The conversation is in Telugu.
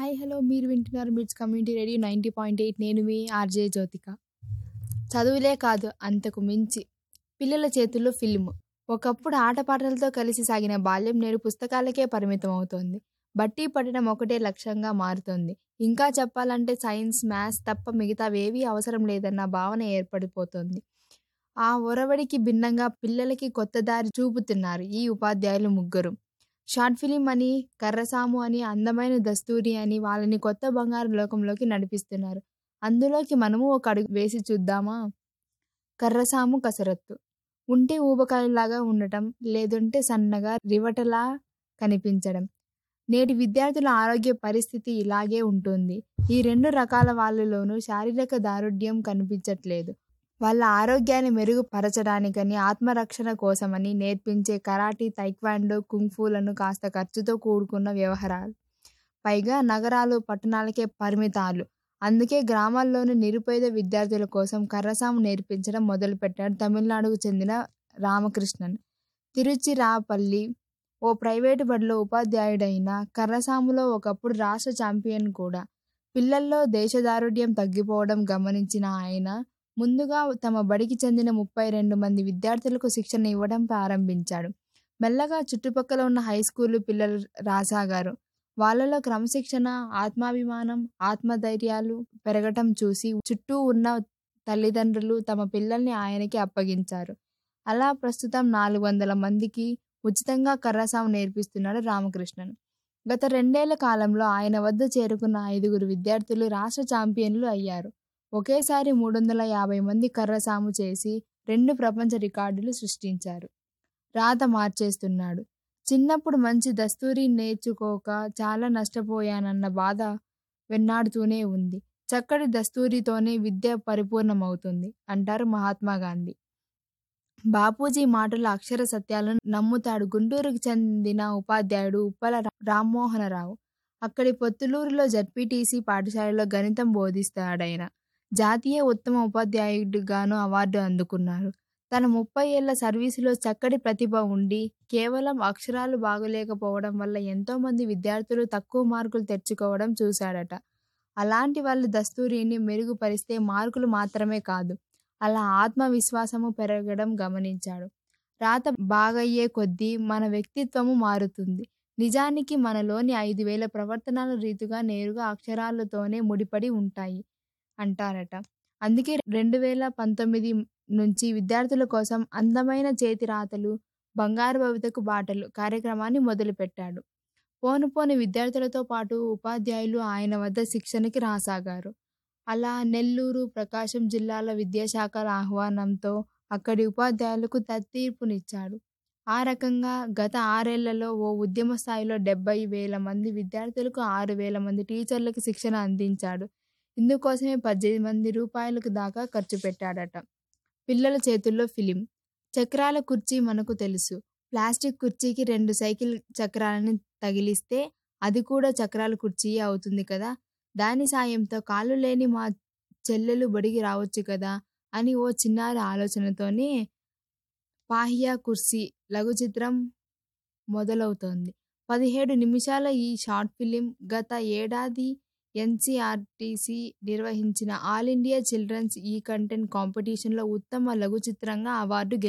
హాయ్ హలో మీరు వింటున్నారు Mirchi community radio ninety point eight నేను మీ ఆర్జే జ్యోతిక చదువులే కాదు అంతకు మించి పిల్లల చేతుల్లో ఫిల్మ్ ఒకప్పుడు ఆటపాటలతో కలిసి సాగిన బాల్యం నేడు పుస్తకాలకే పరిమితం అవుతోంది బట్టి పట్టడం ఒకటే లక్ష్యంగా మారుతోంది ఇంకా చెప్పాలంటే సైన్స్ మ్యాథ్స్ తప్ప మిగతావేవీ అవసరం లేదన్న భావన ఏర్పడిపోతోంది ఆ ఒరవడికి భిన్నంగా పిల్లలకి కొత్త దారి చూపుతున్నారు ఈ ఉపాధ్యాయులు ముగ్గురు షార్ట్ ఫిలిం అని కర్రసాము అని అందమైన దస్తూరి అని వాళ్ళని కొత్త బంగారు లోకంలోకి నడిపిస్తున్నారు అందులోకి మనము ఒక అడుగు వేసి చూద్దామా కర్రసాము కసరత్తు ఉంటే ఊబకాయలాగా ఉండటం లేదంటే సన్నగా రివటలా కనిపించడం నేటి విద్యార్థుల ఆరోగ్య పరిస్థితి ఇలాగే ఉంటుంది ఈ రెండు రకాల వాళ్ళలోనూ శారీరక దారుఢ్యం కనిపించట్లేదు వాళ్ళ ఆరోగ్యాన్ని మెరుగుపరచడానికని ఆత్మరక్షణ కోసమని నేర్పించే కరాటీ తైక్వాండో కుంగ్ఫూలను కాస్త ఖర్చుతో కూడుకున్న వ్యవహారాలు పైగా నగరాలు పట్టణాలకే పరిమితాలు అందుకే గ్రామాల్లోని నిరుపేద విద్యార్థుల కోసం కర్రసాము నేర్పించడం మొదలుపెట్టాడు తమిళనాడుకు చెందిన రామకృష్ణన్ తిరుచిరాపల్లి ఓ ప్రైవేటు బడిలో ఉపాధ్యాయుడైన కర్రసాములో ఒకప్పుడు రాష్ట్ర ఛాంపియన్ కూడా పిల్లల్లో దేశదారుఢ్యం తగ్గిపోవడం గమనించిన ఆయన ముందుగా తమ బడికి చెందిన ముప్పై రెండు మంది విద్యార్థులకు శిక్షణ ఇవ్వడం ప్రారంభించాడు మెల్లగా చుట్టుపక్కల ఉన్న హై స్కూలు పిల్లలు రాసాగారు వాళ్ళలో క్రమశిక్షణ ఆత్మాభిమానం ఆత్మధైర్యాలు పెరగటం చూసి చుట్టూ ఉన్న తల్లిదండ్రులు తమ పిల్లల్ని ఆయనకి అప్పగించారు అలా ప్రస్తుతం నాలుగు వందల మందికి ఉచితంగా కర్రసాము నేర్పిస్తున్నాడు రామకృష్ణన్ గత రెండేళ్ల కాలంలో ఆయన వద్ద చేరుకున్న ఐదుగురు విద్యార్థులు రాష్ట్ర ఛాంపియన్లు అయ్యారు ఒకేసారి మూడు వందల యాభై మంది కర్రసాము చేసి రెండు ప్రపంచ రికార్డులు సృష్టించారు రాత మార్చేస్తున్నాడు చిన్నప్పుడు మంచి దస్తూరి నేర్చుకోక చాలా నష్టపోయానన్న బాధ వెన్నాడుతూనే ఉంది చక్కటి దస్తూరితోనే విద్య పరిపూర్ణమవుతుంది అంటారు మహాత్మా గాంధీ బాపూజీ మాటల అక్షర సత్యాలను నమ్ముతాడు గుంటూరుకు చెందిన ఉపాధ్యాయుడు ఉప్పల రామ్మోహనరావు అక్కడి పొత్తులూరులో జడ్పీటీసీ పాఠశాలలో గణితం బోధిస్తాడైన జాతీయ ఉత్తమ ఉపాధ్యాయుడిగాను అవార్డు అందుకున్నారు తన ముప్పై ఏళ్ల సర్వీసులో చక్కటి ప్రతిభ ఉండి కేవలం అక్షరాలు బాగలేకపోవడం వల్ల ఎంతోమంది విద్యార్థులు తక్కువ మార్కులు తెచ్చుకోవడం చూశాడట అలాంటి వాళ్ళు దస్తూరిని మెరుగుపరిస్తే మార్కులు మాత్రమే కాదు అలా ఆత్మవిశ్వాసము పెరగడం గమనించాడు రాత బాగయ్యే కొద్దీ మన వ్యక్తిత్వము మారుతుంది నిజానికి మనలోని ఐదు వేల ప్రవర్తనల రీతిగా నేరుగా అక్షరాలతోనే ముడిపడి ఉంటాయి అంటారట అందుకే రెండు వేల పంతొమ్మిది నుంచి విద్యార్థుల కోసం అందమైన చేతి రాతలు బంగారు భవితకు బాటలు కార్యక్రమాన్ని మొదలుపెట్టాడు పోను పోను విద్యార్థులతో పాటు ఉపాధ్యాయులు ఆయన వద్ద శిక్షణకి రాసాగారు అలా నెల్లూరు ప్రకాశం జిల్లాల విద్యాశాఖల ఆహ్వానంతో అక్కడి ఉపాధ్యాయులకు తీర్పునిచ్చాడు ఆ రకంగా గత ఆరేళ్లలో ఓ ఉద్యమ స్థాయిలో డెబ్బై వేల మంది విద్యార్థులకు ఆరు వేల మంది టీచర్లకు శిక్షణ అందించాడు ఇందుకోసమే పద్దెనిమిది మంది రూపాయలకు దాకా ఖర్చు పెట్టాడట పిల్లల చేతుల్లో ఫిలిం చక్రాల కుర్చీ మనకు తెలుసు ప్లాస్టిక్ కుర్చీకి రెండు సైకిల్ చక్రాలను తగిలిస్తే అది కూడా చక్రాల కుర్చీయే అవుతుంది కదా దాని సాయంతో కాళ్ళు లేని మా చెల్లెలు బడికి రావచ్చు కదా అని ఓ చిన్నారి ఆలోచనతోనే పాహియా కుర్సీ లఘు చిత్రం మొదలవుతోంది పదిహేడు నిమిషాల ఈ షార్ట్ ఫిలిం గత ఏడాది ఎన్సీఆర్టీసీ నిర్వహించిన all India children's e content కాంపిటీషన్లో ఉత్తమ లఘు చిత్రంగా అవార్డు